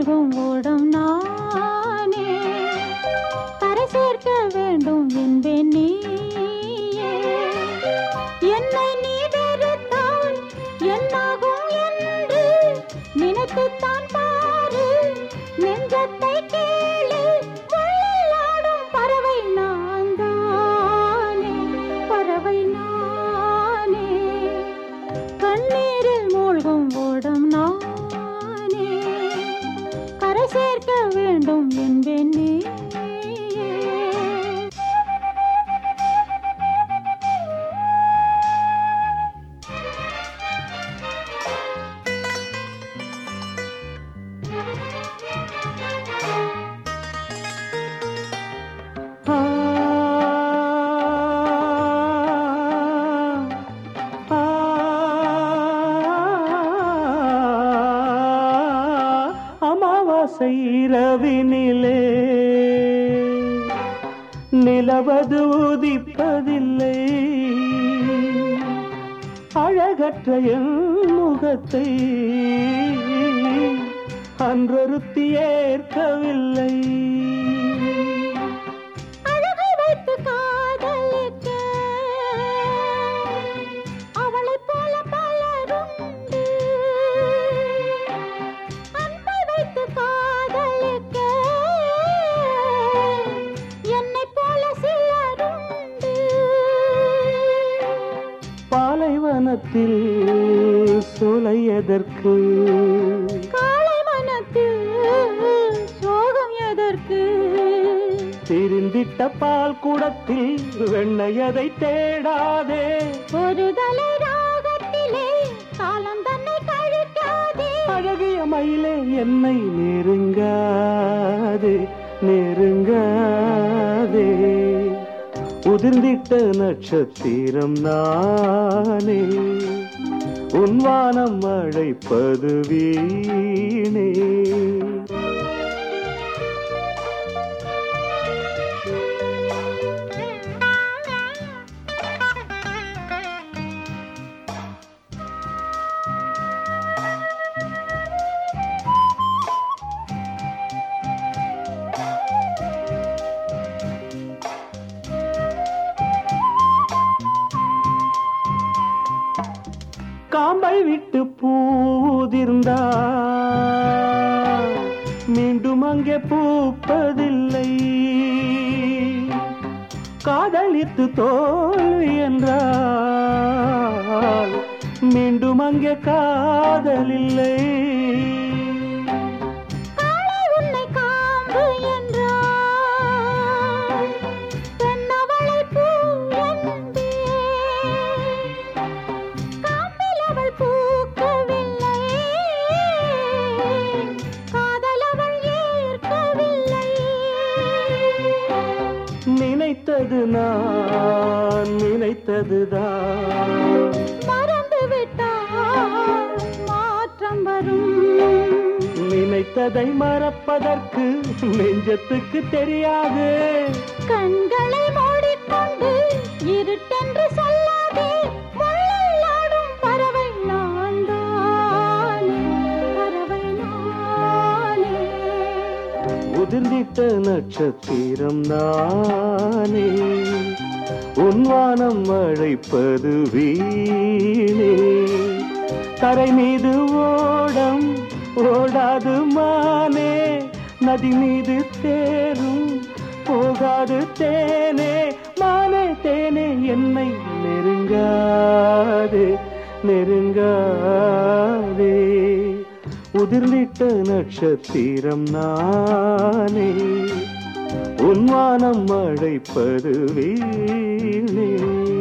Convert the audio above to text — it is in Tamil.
மூழ்கும் ஓடம் நானே கரை சேர்க்க வேண்டும் என்பேன் நீயே என்னை நீ வெறுத்தால் என்னாகும் என்று நினைத்துத்தான் பாரு நெஞ்சத்தை கேளு உள்ளாடும் பறவை நான் தானே பறவை நானே கண்ணீரில் மூழ்கும் ஓடம் நானே கரை சேர்க்க வேண்டும் என்பேன் நீயே ஆ, ஆ, அமாவாசை இரவினிலே நிலவது உதிப்பதில்லை அழகற்ற என் முகத்தை அன்றொருத்தி ஏற்கவில்லை அழகை வைத்து காதலிக்க அவளைப் போல பலருண்டு அன்பை வைத்து காதலிக்க என்னைப் போல சிலருண்டு பாலைவனத்தில் சோலை எதற்கு காலை மனத்தில் சோகம் எதற்கு திரிந்திட்ட பால் குடத்தில் வெண்ணையதை தேடாதே ஒரு தலை ராகத்திலே காலம் தன்னை கழிக்காதே அழகிய மயிலே என்னை நெருங்காதே நெருங்காதே உதிர்ந்திட்ட நட்சத்திரம் நானே உன்வானம் அழைப்பது வீணே காம்பை விட்டு பூதிர்ந்தா மீண்டும் அங்கே பூப்பதில்லை காதலித்து தோல்வி என்றால் மீண்டும் அங்கே காதலில்லை காளை உன்னை காம்பு என்றால் பெண்ணவளை பூ என்பேன். காம்பில் அவள் பூக்கவில்லை காதல் அவள் ஏற்கவில்லை நினைத்தது நான் நினைத்ததுதான் மறந்து விட்டால் மாற்றம் வரும் நினைத்ததை மறப்பதற்கு நெஞ்சத்துக்கு தெரியாது கண்களை மூடிக்கொண்டு இருட்டென்று சொல்லாதே முள்ளில் ஆடும் பறவை நான் தானே பறவை நானே உதிர்ந்திட்ட நட்சத்திரம் நானே உன்வானம் அழைப்பது வீணே தரை மீது ஓடம் ஓடாது மானே நதி மீது தேரும் போகாது தேனே மானே தேனே என்னை நெருங்காதே நெருங்காதே உதிர்ந்திட்ட நட்சத்திரம் நானே உன்வானம் அழைப்பது வீணே